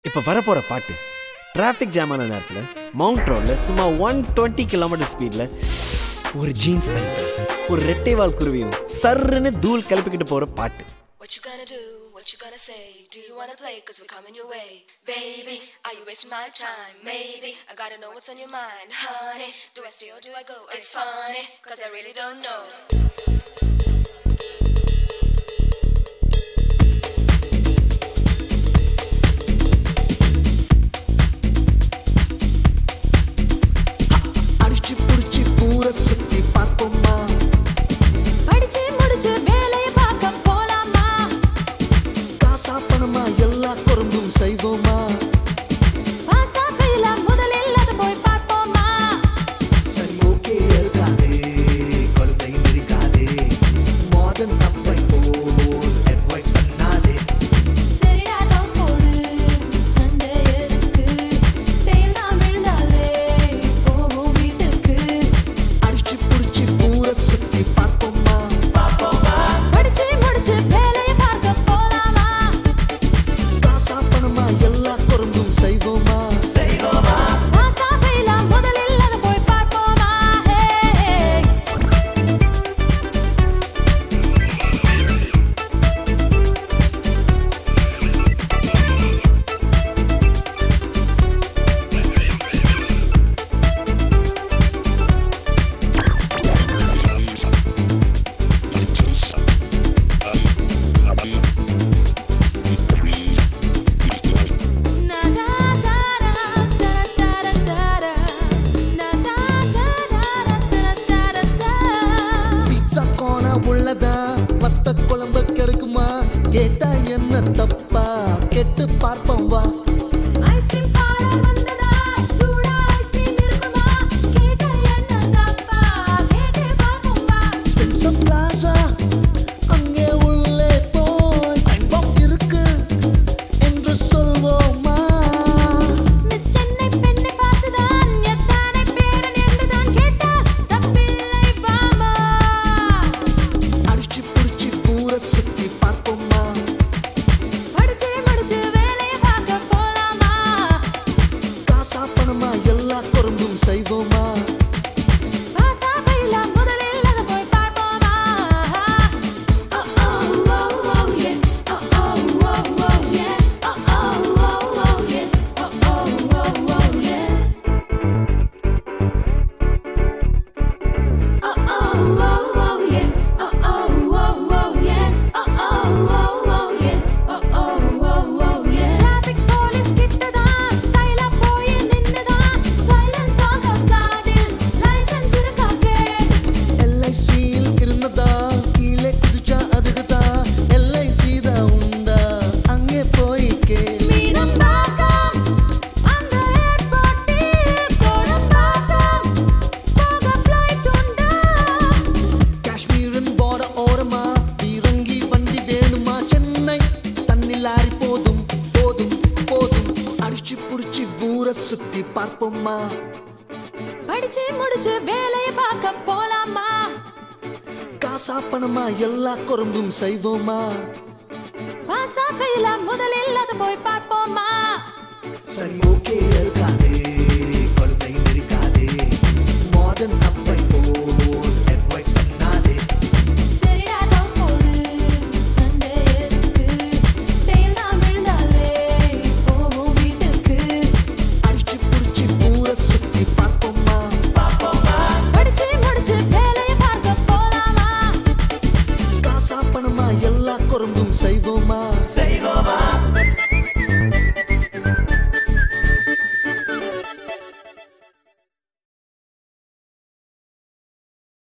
இப்போ வரப்போகிற பாட்டு டிராஃபிக் ஜாம் ஆன நேரத்தில் மவுண்ட் ரோடில் சும்மா ஒன் டுவெண்ட்டி கிலோமீட்டர் ஸ்பீடில் ஒரு ஜீன்ஸ் பேண்ட் ஒரு ரெட்டை வால் குருவியும் சர்ருன்னு தூள் கிளப்பிக்கிட்டு போகிற பாட்டு What you gonna do? What you gonna say? Do you wanna play? Cause we're coming your way. Baby, are you wasting my time? Maybe. I gotta know what's on your mind. Honey, do I stay or do I go? It's funny, cause I really don't know. அடிச்சு புடிச்சு ஊர சுத்தி பார்ப்போமா படிச்சு முடிச்சு வேலையை பார்க்க போலாமா காசா பணமா எல்லா குறும்பும் செய்வோமா பாசா ஃபெயிலா முதலில் அது போய் பார்ப்போமா சரி ஓகே இருக்காதே கொள்கை இருக்காதே மாடர்ன் தப்பை போல் அட்வைஸ் பண்ணாதே சரிடா டவுஸ் போடு சண்டை எதுக்கு தேய்லாம் விழுந்தாலே போவோம் வீட்டுக்கு அடிச்சு புடிச்சு ஊர சுத்தி பார்ப்போமா படிச்சு முடிச்சு வேலையை பார்க்க போலாமா காசா பணமா எல்லா குறும்பும் செய்வோமா பாசா ஃபெயிலா முதலில் அது போய் பார்ப்போமா hey Na da da da da da da da Na da da da da da da da pizza corner உள்ளதா வத்த குழம்பு கெடுக்குமா கேட்டா என்ன தப்பா கெட்டு பார்ப்போம் வா ஐஸ்கிரீம் பார வந்ததா சூடா ஐஸ்கிரீம் இருக்குமா கேட்ட என்ன தப்பா கேட்டு பாப்போம் வா ஸ்பென்சர் பிளாசா அங்கே உள்ளே போய் ஐம்பம் இருக்கு என்று சொல்வோமா மிஸ் சென்னை பெண்ணை பார்த்துதான் எத்தனை பேரன் என்றுதான் கேட்டா தப்பில்லை பாமா அடிச்சு புடிச்சு ஊர சுத்தி பார்ப்போமா படிச்சு முடிச்சு வேலையை பார்க்க போலாமா காசா பணமா எல்லா குறும்பும் செய்வோமா பாசா ஃபெயிலா முதலில் அதை போய் பார்ப்போமா Oh oh oh oh yeah. Oh oh oh oh yeah. Oh oh oh oh yeah. Oh oh oh oh yeah. Oh oh oh oh yeah. Oh oh oh oh yeah. Oh oh oh oh yeah. Oh oh oh oh yeah. Traffic police கிட்டதான் ஸ்டைலா போய் நின்னுதான் silence ஆக காதில் licence இருக்கா gate எல்ஐசியில் இருந்ததா கீழே குதிச்சா அதுக்குதா LIC தான் உண்டா அங்கே போய் கேள் மீனம் பாக்கம் அந்த ஏர்போர்ட்டில் கோடம்பாக்கம் போக ஃப்ளைட் உண்டா காஷ்மீரின் போற ஓரமா இறங்கி வண்டி வேணுமா சென்னை தண்ணி லாரி போதும் போதும் போதும் அடிச்சு புடிச்சு ஊர சுத்தி பார்ப்போமா படிச்சு முடிச்சு வேலையை பார்க்க போலாமா காசா பணமா எல்லா குறும்பும் செய்வோமா பாசா ஃபெயிலா முதலில் அதை போய் பார்ப்போமா சரி ஓகே இருக்காதே கொள்கை இருக்காதே மாடர்ன் தப்பை போல் அட்வைஸ் பண்ணாதே சரிடா டவுஸ் போடு சண்டை எதுக்கு தேய்லாம் விழுந்தாலே போவோம் வீட்டுக்கு அடிச்சு புடிச்சு ஊர சுத்தி பார்ப்போமா படிச்சு முடிச்சு வேலையை பார்க்க போலாமா காசா பணமா எல்லா குறும்பும் செய்வோமா செய்வோமா